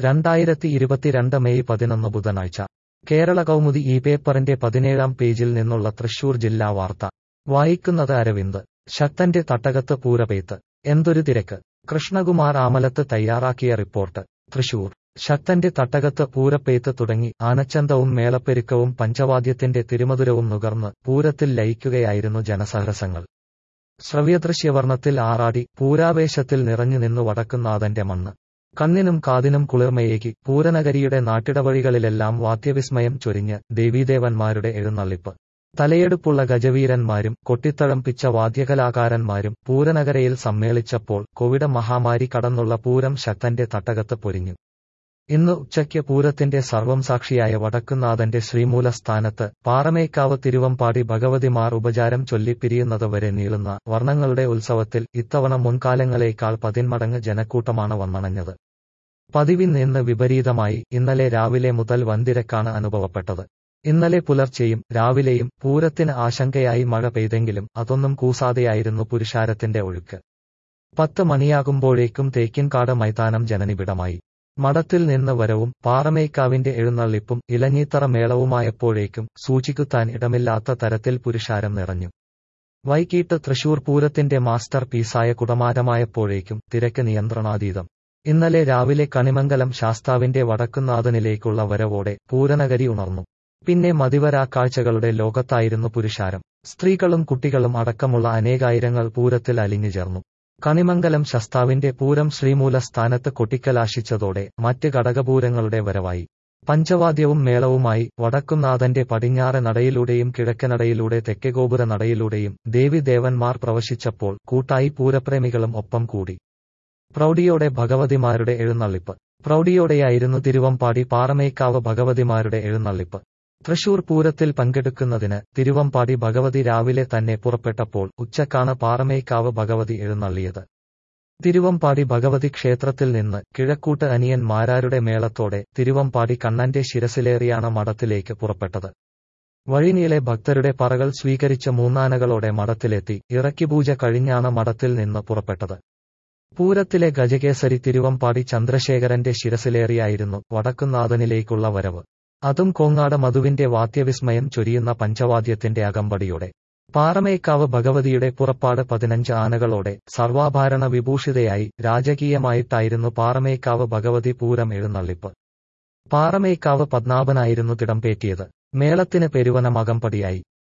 രണ്ടായിരത്തി ഇരുപത്തിരണ്ട് മെയ് പതിനൊന്ന് ബുധനാഴ്ച കേരള കൗമുദി ഈ പേപ്പറിന്റെ പതിനേഴാം പേജിൽ നിന്നുള്ള തൃശൂർ ജില്ലാ വാർത്ത വായിക്കുന്നത് അരവിന്ദ് ശക്തന്റെ തട്ടകത്ത് പൂരപെയ്ത്ത് എന്തൊരു തിരക്ക് കൃഷ്ണകുമാർ ആമലത്ത് തയ്യാറാക്കിയ റിപ്പോർട്ട് തൃശൂർ ശക്തന്റെ തട്ടകത്ത് പൂരപ്പെയ്ത്ത് തുടങ്ങി ആനച്ചന്തവും മേളപ്പെരുക്കവും പഞ്ചവാദ്യത്തിന്റെ തിരുമധുരവും നുകർന്ന് പൂരത്തിൽ ലയിക്കുകയായിരുന്നു ജനസഹരസങ്ങൾ ശ്രവ്യദൃശ്യവർണ്ണത്തിൽ ആറാടി പൂരാവേശത്തിൽ നിറഞ്ഞു നിന്നു വടക്കുന്നാഥന്റെ മണ്ണ് കണ്ണിനും കാതിനും കുളിർമയേകി പൂരനഗരിയുടെ നാട്ടിടവഴികളിലെല്ലാം വാദ്യവിസ്മയം ചൊരിഞ്ഞ് ദേവീദേവന്മാരുടെ എഴുന്നള്ളിപ്പ് തലയെടുപ്പുള്ള ഗജവീരന്മാരും കൊട്ടിത്തഴമ്പിച്ച വാദ്യകലാകാരന്മാരും പൂരനഗരയിൽ സമ്മേളിച്ചപ്പോൾ കോവിഡ് മഹാമാരി കടന്നുള്ള പൂരം ശക്തന്റെ തട്ടകത്ത് പൊരിഞ്ഞു ഇന്ന് ഉച്ചയ്ക്ക് പൂരത്തിന്റെ സർവം സാക്ഷിയായ വടക്കുന്നാഥന്റെ ശ്രീമൂല സ്ഥാനത്ത് പാറമേക്കാവ് തിരുവമ്പാടി ഭഗവതിമാർ ഉപചാരം ചൊല്ലിപ്പിരിയുന്നത് വരെ നീളുന്ന വർണ്ണങ്ങളുടെ ഉത്സവത്തിൽ ഇത്തവണ മുൻകാലങ്ങളേക്കാൾ പതിന്മടങ്ങ് ജനക്കൂട്ടമാണ് വന്നണഞ്ഞത് പതിവിൽ നിന്ന് വിപരീതമായി ഇന്നലെ രാവിലെ മുതൽ വൻതിരക്കാണ് അനുഭവപ്പെട്ടത് ഇന്നലെ പുലർച്ചെയും രാവിലെയും പൂരത്തിന് ആശങ്കയായി മഴ പെയ്തെങ്കിലും അതൊന്നും കൂസാതെയായിരുന്നു പുരുഷാരത്തിന്റെ ഒഴുക്ക് പത്ത് മണിയാകുമ്പോഴേക്കും തേക്കിൻകാട് മൈതാനം ജനനിബിഡമായി മഠത്തിൽ നിന്ന് വരവും പാറമേക്കാവിന്റെ എഴുന്നള്ളിപ്പും ഇലഞ്ഞീത്തറ മേളവുമായപ്പോഴേക്കും സൂചിക്കുത്താൻ ഇടമില്ലാത്ത തരത്തിൽ പുരുഷാരം നിറഞ്ഞു വൈകിട്ട് തൃശൂർ പൂരത്തിന്റെ മാസ്റ്റർ പീസായ കുടമാരമായപ്പോഴേക്കും തിരക്ക് നിയന്ത്രണാതീതം ഇന്നലെ രാവിലെ കണിമംഗലം ശാസ്താവിന്റെ വടക്കുന്നാഥനിലേക്കുള്ള വരവോടെ പൂരനഗരി ഉണർന്നു പിന്നെ മതിവരാ കാഴ്ചകളുടെ ലോകത്തായിരുന്നു പുരുഷാരം സ്ത്രീകളും കുട്ടികളും അടക്കമുള്ള അനേകായിരങ്ങൾ പൂരത്തിൽ അലിഞ്ഞു ചേർന്നു കണിമംഗലം ശസ്താവിന്റെ പൂരം ശ്രീമൂല സ്ഥാനത്ത് കൊട്ടിക്കലാശിച്ചതോടെ മറ്റ് ഘടകപൂരങ്ങളുടെ വരവായി പഞ്ചവാദ്യവും മേളവുമായി വടക്കുംനാഥന്റെ പടിഞ്ഞാറ് നടയിലൂടെയും കിഴക്കനടയിലൂടെ തെക്കേഗോപുര നടയിലൂടെയും ദേവിദേവന്മാർ പ്രവശിച്ചപ്പോൾ കൂട്ടായി പൂരപ്രേമികളും ഒപ്പം കൂടി പ്രൗഢിയോടെ ഭഗവതിമാരുടെ എഴുന്നള്ളിപ്പ് പ്രൗഢിയോടെയായിരുന്നു തിരുവമ്പാടി പാറമേക്കാവ് ഭഗവതിമാരുടെ എഴുന്നള്ളിപ്പ് തൃശൂർ പൂരത്തിൽ പങ്കെടുക്കുന്നതിന് തിരുവമ്പാടി ഭഗവതി രാവിലെ തന്നെ പുറപ്പെട്ടപ്പോൾ ഉച്ചക്കാണ് പാറമേക്കാവ് ഭഗവതി എഴുന്നള്ളിയത് തിരുവമ്പാടി ഭഗവതി ക്ഷേത്രത്തിൽ നിന്ന് കിഴക്കൂട്ട് അനിയൻ മാരാരുടെ മേളത്തോടെ തിരുവമ്പാടി കണ്ണന്റെ ശിരസിലേറിയാണ് മഠത്തിലേക്ക് പുറപ്പെട്ടത് വഴിനീളെ ഭക്തരുടെ പറകൾ സ്വീകരിച്ച മൂന്നാനകളോടെ മഠത്തിലെത്തി ഇറക്കിപൂജ കഴിഞ്ഞാണ് മഠത്തിൽ നിന്ന് പുറപ്പെട്ടത് പൂരത്തിലെ ഗജകേസരി തിരുവമ്പാടി ചന്ദ്രശേഖരന്റെ ശിരസിലേറിയായിരുന്നു വടക്കുന്നാഥനിലേക്കുള്ള വരവ് അതും കോങ്ങാട് മധുവിന്റെ വാദ്യവിസ്മയം ചൊരിയുന്ന പഞ്ചവാദ്യത്തിന്റെ അകമ്പടിയോടെ പാറമേക്കാവ് ഭഗവതിയുടെ പുറപ്പാട് പതിനഞ്ച് ആനകളോടെ സർവാഭരണ വിഭൂഷിതയായി രാജകീയമായിട്ടായിരുന്നു പാറമേക്കാവ് ഭഗവതി പൂരം എഴുന്നള്ളിപ്പ് പാറമേക്കാവ് പത്നാഭനായിരുന്നു തിടംപേറ്റിയത് മേളത്തിന് പെരുവനം അകമ്പടിയായി